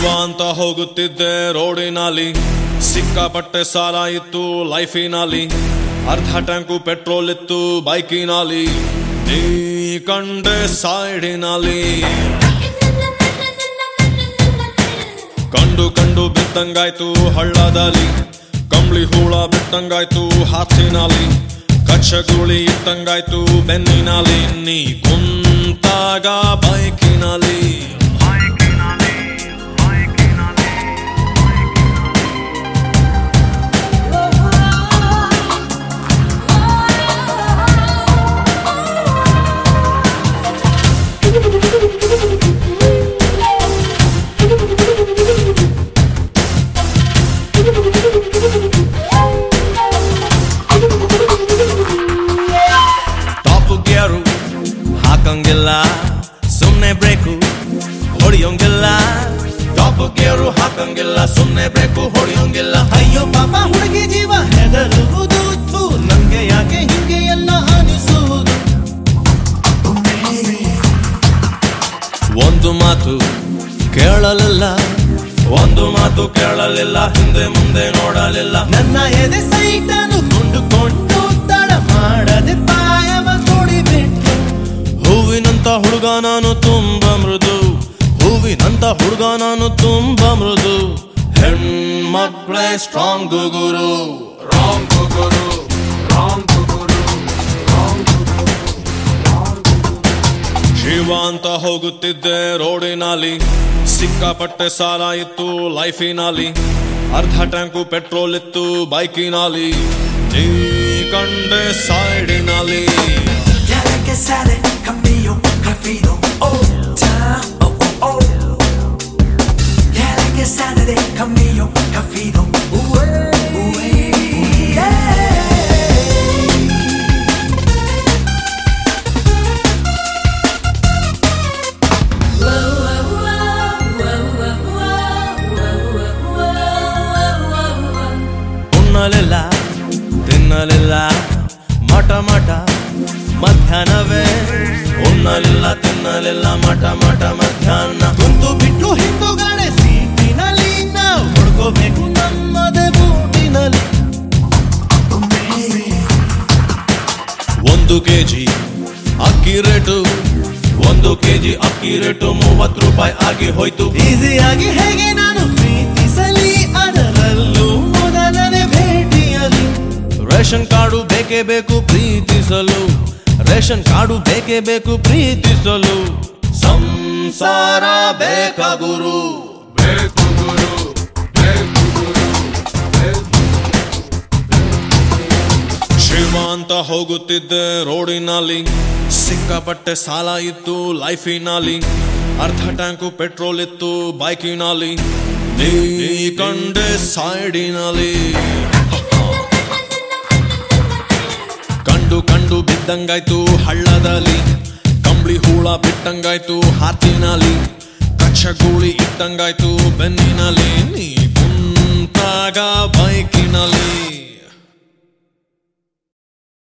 ಶಿವ ಅಂತ ಹೋಗುತ್ತಿದ್ದೆ ರೋಡಿನಲ್ಲಿ ಸಿಕ್ಕಾಪಟ್ಟೆ ಸಾಲ ಇತ್ತು ಲೈಫಿನಲ್ಲಿ ಅರ್ಧ ಟ್ಯಾಂಕು ಪೆಟ್ರೋಲ್ ಇತ್ತು ಬೈಕಿನಲ್ಲಿ ನೀ ಕಂಡೆ ಸೈಡಿನಲ್ಲಿ ಕಂಡು ಕಂಡು ಬಿತ್ತಂಗಾಯ್ತು ಹಳ್ಳದಲ್ಲಿ ಕಂಬಳಿ ಹೂಳ ಬಿಟ್ಟಂಗಾಯ್ತು ಹಾಸಿನಲ್ಲಿ ಕಚ್ಚಗುಳಿ ಇಟ್ಟಂಗಾಯ್ತು ಬೆನ್ನಿನಲ್ಲಿ ನೀ ಕುಂತಾಗ ಬೈಕಿನಲ್ಲಿ ಟಾಪ್ ಗೇರು ಹಾಕಂಗಿಲ್ಲ ಸುಮ್ನೆ ಬ್ರೇಕು ಹೊಡಿಯೋಂಗಿಲ್ಲ ಟಾಪ್ ಗೇರು ಹಾಕಂಗಿಲ್ಲ ಸುಮ್ನೆ ಬ್ರೇಕು ಹೊಡಿಯೋಂಗಿಲ್ಲ ಅಯ್ಯೋ ಪಾಪ ಹುಡುಗಿ ಜೀವ ಹೆದರುವುದು ಥು, ನಂಗೆ ಯಾಕೆ ಹಿಂಗೆ ಎಲ್ಲ ಅನಿಸುವುದು ಒಂದು ಮಾತು ಕೇಳಲಿಲ್ಲ ಒಂದು ಮಾತು ಕೇಳಲಿಲ್ಲ ಹಿಂದೆ ಮುಂದೆ ನೋಡಲಿಲ್ಲ ನನ್ನ ಎದೆ ಸೈಟನ್ನು ಕೊಂಡುಕೊಂಡು ತಡ ಮಾಡದೆ ಪಾಯವ ಕೊಡಿಬಿಟ್ಟು ಹೂವಿನಂತ ಹುಡುಗ ನಾನು ತುಂಬ ಮೃದು ಹೂವಿನಂತ ಹುಡುಗ ನಾನು ತುಂಬ ಮೃದು ಹೆಣ್ಮಕ್ಳೇ ಸ್ಟ್ರಾಂಗ್ ಗುರು ರಾಂಗ್ ಗುರು ರಾಂಗ್ ಗುರು ಶಿವ ಅಂತ ಹೋಗುತ್ತಿದ್ದೆ ರೋಡಿನಲ್ಲಿ ಸಿಕ್ಕಾಪಟ್ಟೆ ಸಾಲ ಇತ್ತು ಲೈಫಿನಲ್ಲಿ ಅರ್ಧ ಟ್ಯಾಂಕು ಪೆಟ್ರೋಲ್ ಇತ್ತು ಬೈಕಿನಲ್ಲಿ ನೀ ಕಂಡೆ ಸೈಡಿನಲ್ಲಿ Quiere que sale cambio rápido, oh, time, oh, oh, oh. Quiere que sale de cambio rápido, ué, ué, yeah. ಉಣ್ಣಲಿಲ್ಲ ತಿನ್ನಲಿಲ್ಲ ಮಠ ಮಠ ಮಧ್ಯಾಹ್ನವೇ ಉಣ್ಣಲಿಲ್ಲ ತಿನ್ನಲಿಲ್ಲ ಮಠ ಮಠ ಮಧ್ಯಾಹ್ನ ಕುಂತು ಬಿಟ್ಟು ಹಿಂದುಗಡೆ ಸೀಟಿನಲ್ಲಿ ನಾವು ಹುಡ್ಕೋಬೇಕು ನಮ್ಮದೇ ಬೂಟಿನಲ್ಲಿ ಒಂದು ಕೆಜಿ ಅಕ್ಕಿ ರೇಟು ಒಂದು ಕೆಜಿ ಅಕ್ಕಿ ರೇಟು ಮೂವತ್ತು ರೂಪಾಯಿ ಆಗಿ ಹೋಯ್ತು ಈಸಿಯಾಗಿ ಹೇಗೆ ನಾನು ಪ್ರೀತಿಸಲಿ ಅದರಲ್ಲೂ ಮೊದಲನೇ ಭೇಟಿಯಲ್ಲಿ ರೇಷನ್ ಕಾರ್ಡು ಬೇಕೇ ಬೇಕು ಪ್ರೀತಿಸಲು ರೇಷನ್ ಕಾರ್ಡು ಬೇಕೇ ಬೇಕು ಪ್ರೀತಿಸಲು ಸಂಸಾರ ಬೇಕ ಗುರು ಬೇಕು ಗುರು ಬೇಕು ಗುರು ಶಿವ ಅಂತ ಹೋಗುತ್ತಿದ್ದೆ ರೋಡಿನಲ್ಲಿ ಸಿಕ್ಕಾಪಟ್ಟೆ ಸಾಲ ಇತ್ತು ಲೈಫಿನಲ್ಲಿ ಅರ್ಧ ಟ್ಯಾಂಕು ಪೆಟ್ರೋಲ್ ಇತ್ತು ಬೈಕಿನಲ್ಲಿ ನೀ ಕಂಡೆ ಸೈಡಿನಲ್ಲಿ ಕಂಡು ಕಂಡು ಬಿದ್ದಂಗಾಯ್ತು ಹಳ್ಳದಲ್ಲಿ ಕಂಬಳಿ ಹೂಳ ಬಿಟ್ಟಂಗಾಯ್ತು ಹಾತಿನಲ್ಲಿ ಕಚ್ಚಗೂಳಿ ಇಟ್ಟಂಗಾಯ್ತು ಬೆನ್ನಿನಲ್ಲಿ ನೀ ಕುಂತಾಗ ಬೈಕ್